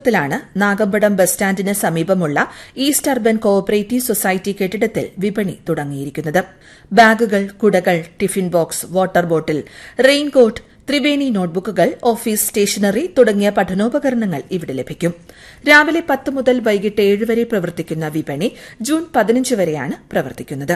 ത്തിലാണ് നാഗമ്പടം ബസ് സ്റ്റാൻഡിന് സമീപമുള്ള East Urban co operative society കെട്ടിടത്തിൽ വിപണി തുടങ്ങിയിരിക്കുന്നത് ബാഗുകൾ കുടകൾ tiffin box water bottle raincoat Triveni നോട്ട്ബുക്കുകൾ ഓഫീസ് സ്റ്റേഷനറി തുടങ്ങിയ പഠനോപകരണങ്ങൾ ഇവിടെ ലഭിക്കും രാവിലെ പത്ത് മുതൽ വൈകിട്ട് ഏഴ് വരെ പ്രവർത്തിക്കുന്ന വിപണി ജൂൺ പതിനഞ്ച് വരെയാണ് പ്രവർത്തിക്കുന്നത്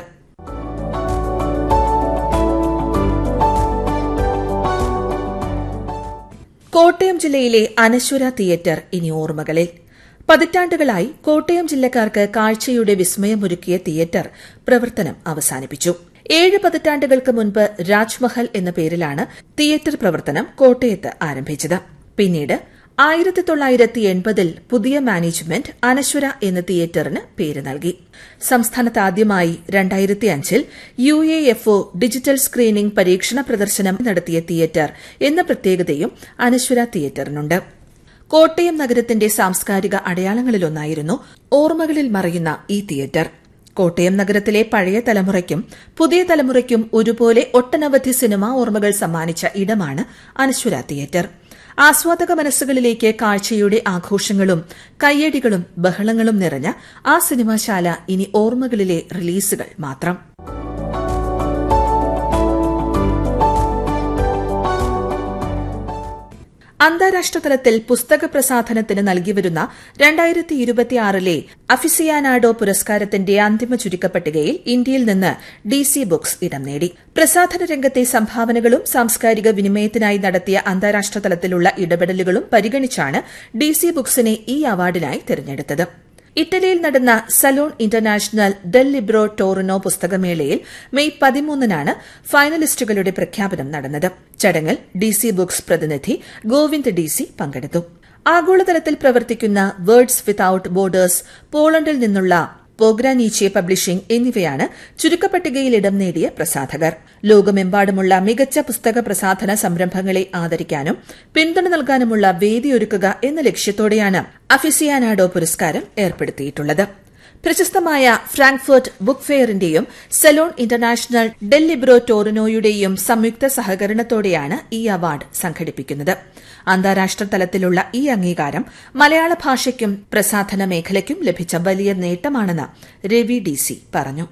കോട്ടയം ജില്ലയിലെ അനശ്വര തിയേറ്റർ ഇനി ഓർമ്മകളിൽ പതിറ്റാണ്ടുകളായി കോട്ടയം ജില്ലക്കാർക്ക് കാഴ്ചയുടെ വിസ്മയമൊരുക്കിയ തിയേറ്റർ പ്രവർത്തനം അവസാനിപ്പിച്ചു ഏഴ് പതിറ്റാണ്ടുകൾക്ക് മുൻപ് രാജ്മഹൽ എന്ന പേരിലാണ് തിയേറ്റർ പ്രവർത്തനം കോട്ടയത്ത് ആരംഭിച്ചത് പിന്നീട് ആയിരത്തി തൊള്ളായിരത്തി എൺപതിൽ പുതിയ മാനേജ്മെന്റ് അനശ്വര എന്ന തിയേറ്ററിന് പേര് നൽകി സംസ്ഥാനത്ത് ആദ്യമായി രണ്ടായിരത്തി അഞ്ചിൽ U A F O digital screening പരീക്ഷണ പ്രദർശനം നടത്തിയ തിയേറ്റർ എന്ന പ്രത്യേകതയും അനശ്വര തിയേറ്ററിനുണ്ട് കോട്ടയം നഗരത്തിന്റെ സാംസ്കാരിക അടയാളങ്ങളിലൊന്നായിരുന്നു ഓർമ്മകളിൽ മറയുന്ന ഈ തിയേറ്റർ കോട്ടയം നഗരത്തിലെ പഴയ തലമുറയ്ക്കും പുതിയ തലമുറയ്ക്കും ഒരുപോലെ ഒട്ടനവധി സിനിമാ ഓർമ്മകൾ സമ്മാനിച്ച ഇടമാണ് അനശ്വര തിയേറ്റർ ആസ്വാദക മനസ്സുകളിലേക്ക് കാഴ്ചയുടെ ആഘോഷങ്ങളും കയ്യടികളും ബഹളങ്ങളും നിറഞ്ഞ ആ സിനിമാശാല ഇനി ഓർമ്മകളിലെ റിലീസുകൾ മാത്രം അന്താരാഷ്ട്ര തലത്തിൽ പുസ്തക പ്രസാധനത്തിന് നൽകിവരുന്ന രണ്ടായിരത്തി ഇരുപത്തിയാറിലെ അഫിസിയാനാഡോ പുരസ്കാരത്തിന്റെ അന്തിമ ചുരുക്കപ്പട്ടികയിൽ ഇന്ത്യയിൽ നിന്ന് ഡി സി ബുക്സ് ഇടം നേടി പ്രസാധന രംഗത്തെ സംഭാവനകളും സാംസ്കാരിക വിനിമയത്തിനായി നടത്തിയ അന്താരാഷ്ട്ര തലത്തിലുള്ള ഇടപെടലുകളും പരിഗണിച്ചാണ് ഡി സി ബുക്സിനെ ഈ അവാർഡിനായി തെരഞ്ഞെടുത്തത് ഇറ്റലിയിൽ നടന്ന Salon International Del Libro Torino പുസ്തകമേളയിൽ മെയ് പതിമൂന്നിനാണ് ഫൈനലിസ്റ്റുകളുടെ പ്രഖ്യാപനം നടന്നത് ചടങ്ങിൽ ഡി സി ബുക്സ് പ്രതിനിധി ഗോവിന്ദ് ഡി സി പങ്കെടുത്തു ആഗോളതലത്തിൽ പ്രവർത്തിക്കുന്ന വേർഡ്സ് വിത്തൌട്ട് ബോർഡേഴ്സ് പോളണ്ടിൽ നിന്നുള്ള പോഗ്രാനീച്ചെ പബ്ലിഷിംഗ് എന്നിവയാണ് ചുരുക്കപ്പട്ടികയിൽ ഇടം നേടിയ പ്രസാധകർ ലോകമെമ്പാടുമുള്ള മികച്ച പുസ്തക പ്രസാധന സംരംഭങ്ങളെ ആദരിക്കാനും പിന്തുണ നൽകാനുമുള്ള വേദിയൊരുക്കുക എന്ന ലക്ഷ്യത്തോടെയാണ് അഫിസിയാനാഡോ പുരസ്കാരം ഏർപ്പെടുത്തിയിട്ടുള്ളത് പ്രശസ്തമായ ഫ്രാങ്ക്ഫർട്ട് ബുക്ക് ഫെയറിന്റെയും സലോൺ ഇന്റർനാഷണൽ ഡെല്ലിബ്രോ ടോറിനോയുടെയും സംയുക്ത സഹകരണത്തോടെയാണ് ഈ അവാർഡ് സംഘടിപ്പിക്കുന്നത് അന്താരാഷ്ട്ര തലത്തിലുള്ള ഈ അംഗീകാരം മലയാള ഭാഷയ്ക്കും പ്രസാധന മേഖലയ്ക്കും ലഭിച്ച വലിയ നേട്ടമാണെന്ന് രവി ഡി സി പറഞ്ഞു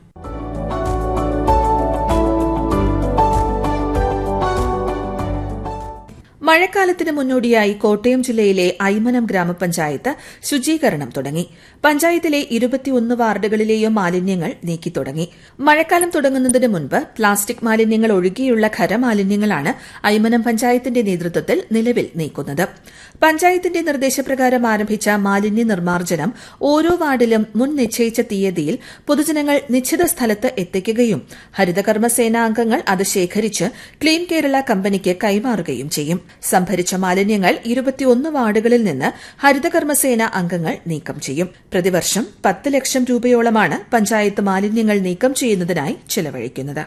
മഴക്കാലത്തിന് മുന്നോടിയായി കോട്ടയം ജില്ലയിലെ ഐമനം ഗ്രാമപഞ്ചായത്ത് ശുചീകരണം തുടങ്ങി പഞ്ചായത്തിലെ ഇരുപത്തിയൊന്ന് വാർഡുകളിലെയും മാലിന്യങ്ങൾ നീക്കി തുടങ്ങി മഴക്കാലം തുടങ്ങുന്നതിന് മുൻപ് പ്ലാസ്റ്റിക് മാലിന്യങ്ങൾ ഒഴികെയുള്ള ഖരമാലിന്യങ്ങളാണ് ഐമനം പഞ്ചായത്തിന്റെ നേതൃത്വത്തിൽ നിലവിൽ നീക്കുന്നത് പഞ്ചായത്തിന്റെ നിർദ്ദേശപ്രകാരം ആരംഭിച്ച മാലിന്യ നിർമ്മാർജ്ജനം ഓരോ വാർഡിലും മുൻ നിശ്ചയിച്ച തീയതിയിൽ പൊതുജനങ്ങൾ നിശ്ചിത സ്ഥലത്ത് എത്തിക്കുകയും ഹരിതകർമ്മസേന അംഗങ്ങൾ അത് ശേഖരിച്ച് ക്ലീൻ കേരള കമ്പനിക്ക് കൈമാറുകയും ചെയ്യും സംഭരിച്ച മാലിന്യങ്ങൾ ഇരുപത്തിയൊന്ന് വാർഡുകളിൽ നിന്ന് ഹരിതകർമ്മസേന അംഗങ്ങൾ നീക്കം ചെയ്യും പ്രതിവർഷം പത്ത് ലക്ഷം രൂപയോളമാണ് പഞ്ചായത്ത് മാലിന്യങ്ങൾ നീക്കം ചെയ്യുന്നതിനായി ചെലവഴിക്കുന്നത്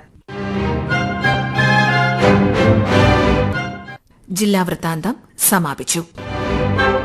ജില്ലാ വൃത്താന്തം സമാപിച്ചു